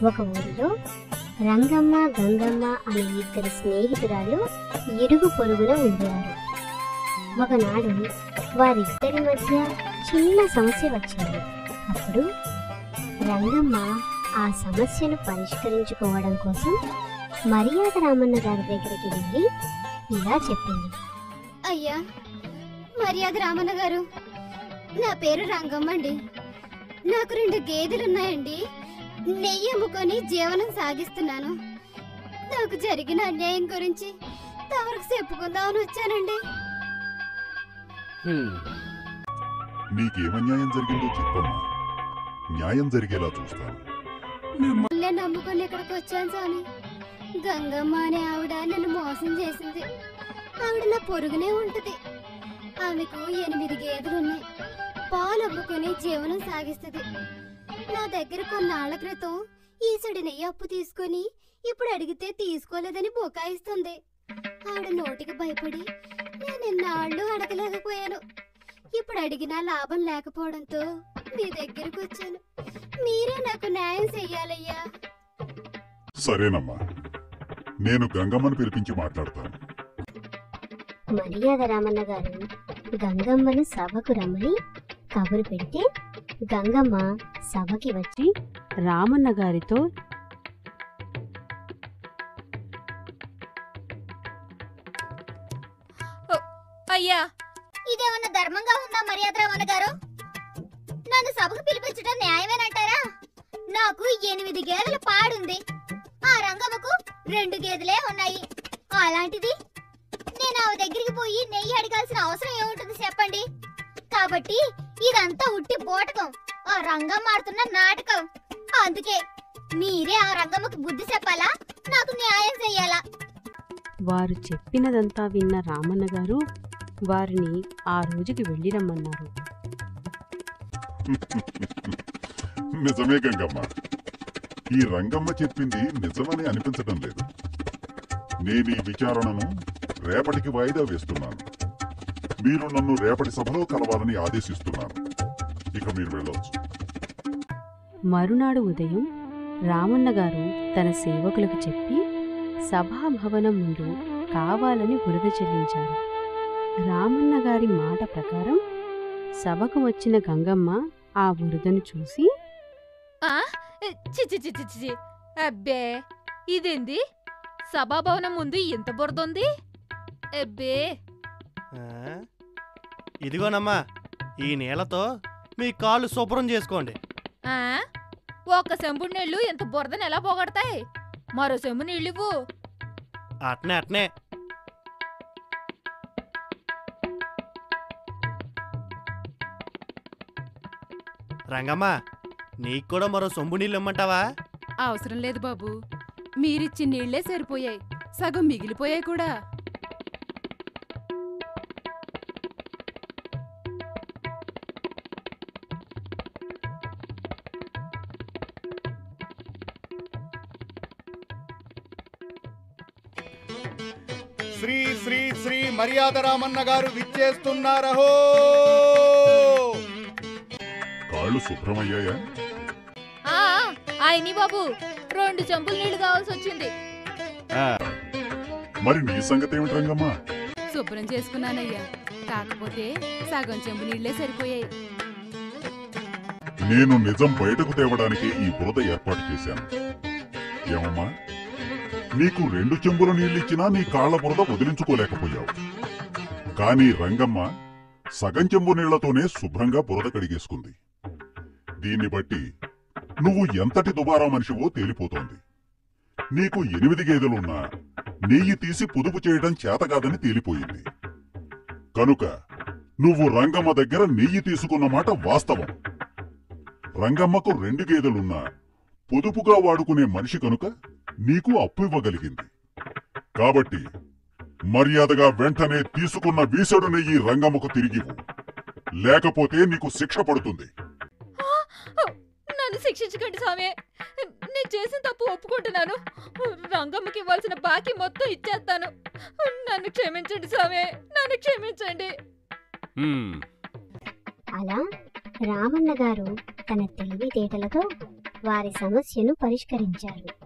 ఒక ఊరిలో రంగమ్మ గంగమ్మ అనే ఇద్దరు స్నేహితురాలు ఇరుగు పొరుగున ఉండేవారు ఒకనాడు వారిద్దరి మధ్య చిన్న సమస్య వచ్చింది అప్పుడు రంగమ్మ ఆ సమస్యను పరిష్కరించుకోవడం కోసం మర్యాద రామన్న గారి దగ్గరికి వెళ్ళి ఇలా చెప్పింది అయ్యా మర్యాద రామన్న గారు నా పేరు రంగమ్మ అండి నాకు రెండు గేదెలున్నాయండి నెయ్యి అమ్ముకొని జీవనం సాగిస్తున్నాను నాకు జరిగిన అన్యాయం గురించి తమరికి చెప్పుకుందామని వచ్చానండి హ్మ్. నీకేమన్యాయం జరిగిందో చెప్పమ్మా న్యాయం జరిగేలా చూస్తాను ఇల్లే నమ్ముకొని ఇక్కడికి వచ్చాను స్వామి గంగమ్మ అనే ఆవిడ నన్ను మోసం చేసింది ఆవిడ నా పొరుగునే ఉంటది ఆమెకు ఎనిమిది గేదెలు ఉన్నాయి పాలు అమ్ముకొని జీవనం సాగిస్తుంది నా దగ్గర కొన్నాళ్ల క్రితం ఈసుడి నెయ్యి అప్పు తీసుకొని ఇప్పుడు అడిగితే తీసుకోలేదని బుకాయిస్తుంది ఆవిడ నోటికి భయపడి నేను ఎన్నాళ్ళు అడగలేకపోయాను ఇప్పుడు అడిగినా లాభం లేకపోవడంతో మీ దగ్గరకు వచ్చాను మీరే నాకు న్యాయం చెయ్యాలయ్యా సరేనమ్మా నేను గంగమ్మను పిలిపించి మాట్లాడతాను మర్యాద రామన్న గారు గంగమ్మను సభకు రమ్మని కబురు పెడితే గంగమ్మ సభకి వచ్చి రామన్న గారితో అయ్యా ఇదేమన్నా ధర్మంగా ఉందా మర్యాద రామన్న గారు నన్ను సభకు పిలిపించడం న్యాయమేనంటారా నాకు ఎనిమిది గేదెల పాడుంది ఆ రంగమ్మకు రెండు గేదెలే ఉన్నాయి అలాంటిది నేను ఆమె దగ్గరికి పోయి నెయ్యి అడగాల్సిన అవసరం ఏముంటుంది చెప్పండి కాబట్టి ఇదంతా ఉట్టి బోటకం ఆ రంగం ఆడుతున్న నాటకం అందుకే మీరే ఆ రంగమ్మకు బుద్ధి చెప్పాలా నాకు న్యాయం చెయ్యాలా వారు చెప్పినదంతా విన్న రామన్న గారు వారిని ఆ రోజుకి వెళ్ళి రమ్మన్నారు నిజమే గంగమ్మ ఈ రంగమ్మ చెప్పింది నిజమని అనిపించడం లేదు నేను ఈ విచారణను రేపటికి వాయిదా వేస్తున్నాను మీరు నన్ను రేపటి సభలో కలవాలని ఆదేశిస్తున్నాను ఇక మీరు వెళ్ళొచ్చు మరునాడు ఉదయం రామన్న గారు తన సేవకులకు చెప్పి సభాభవనం ముందు కావాలని బురద చెల్లించారు రామన్న గారి మాట ప్రకారం సభకు వచ్చిన గంగమ్మ ఆ బురదను చూసి ఆ చి చి చి చి చి. అబ్బే ఇదేంది సభాభవనం ముందు ఇంత బురదుంది అబ్బే ఆ? ఇదిగోనమ్మా ఈ నీళ్లతో మీ కాళ్ళు శుభ్రం చేసుకోండి ఆ ఒక చెంబుడు నీళ్లు ఇంత బురదని ఎలా పోగొడతాయి మరో చెంబు నీళ్ళు ఇవ్వు అట్నే అట్నే రంగమ్మ నీకు కూడా మరో సొంబు నీళ్ళు ఇమ్మంటావా అవసరం లేదు బాబు మీరిచ్చిన నీళ్లే సరిపోయాయి సగం మిగిలిపోయాయి కూడా శ్రీ శ్రీ శ్రీ మర్యాద రామన్న గారు విచ్చేస్తున్నారహో కాళ్ళు శుభ్రమయ్యాయా ఆ ఆయని బాబు రెండు చెంబులు నీళ్లు కావాల్సి వచ్చింది మరి నీ సంగతి ఏమిటి రంగమ్మ శుభ్రం చేసుకున్నానయ్యా కాకపోతే సగం చెంబు నీళ్లే సరిపోయాయి నేను నిజం బయటకు తేవడానికి ఈ బురద ఏర్పాటు చేశాను ఏమమ్మా నీకు రెండు చెంబుల నీళ్ళిచ్చినా నీ కాళ్ల బురద వదిలించుకోలేకపోయావు కానీ రంగమ్మ సగం చెంబు నీళ్లతోనే శుభ్రంగా బురద కడిగేసుకుంది దీన్ని బట్టి నువ్వు ఎంతటి దుబారా మనిషివో తేలిపోతోంది నీకు ఎనిమిది గేదెలున్నా నెయ్యి తీసి పొదుపు చేయడం చేతకాదని తేలిపోయింది కనుక నువ్వు రంగమ్మ దగ్గర నెయ్యి తీసుకున్న మాట వాస్తవం రంగమ్మకు రెండు గేదెలున్నా పొదుపుగా వాడుకునే మనిషి కనుక నీకు అప్పు ఇవ్వగలిగింది కాబట్టి మర్యాదగా వెంటనే తీసుకున్న వీసడు నెయ్యి రంగమ్మకు తిరిగివు లేకపోతే నీకు శిక్ష పడుతుంది ఆ, నన్ను శిక్షించకండి స్వామి నేను చేసిన తప్పు ఒప్పుకుంటున్నాను రంగమ్మకి ఇవ్వాల్సిన బాకీ మొత్తం ఇచ్చేస్తాను నన్ను క్షమించండి స్వామి నన్ను క్షమించండి హ్మ్. అలా రామన్న గారు తన తెలివితేటలతో వారి సమస్యను పరిష్కరించారు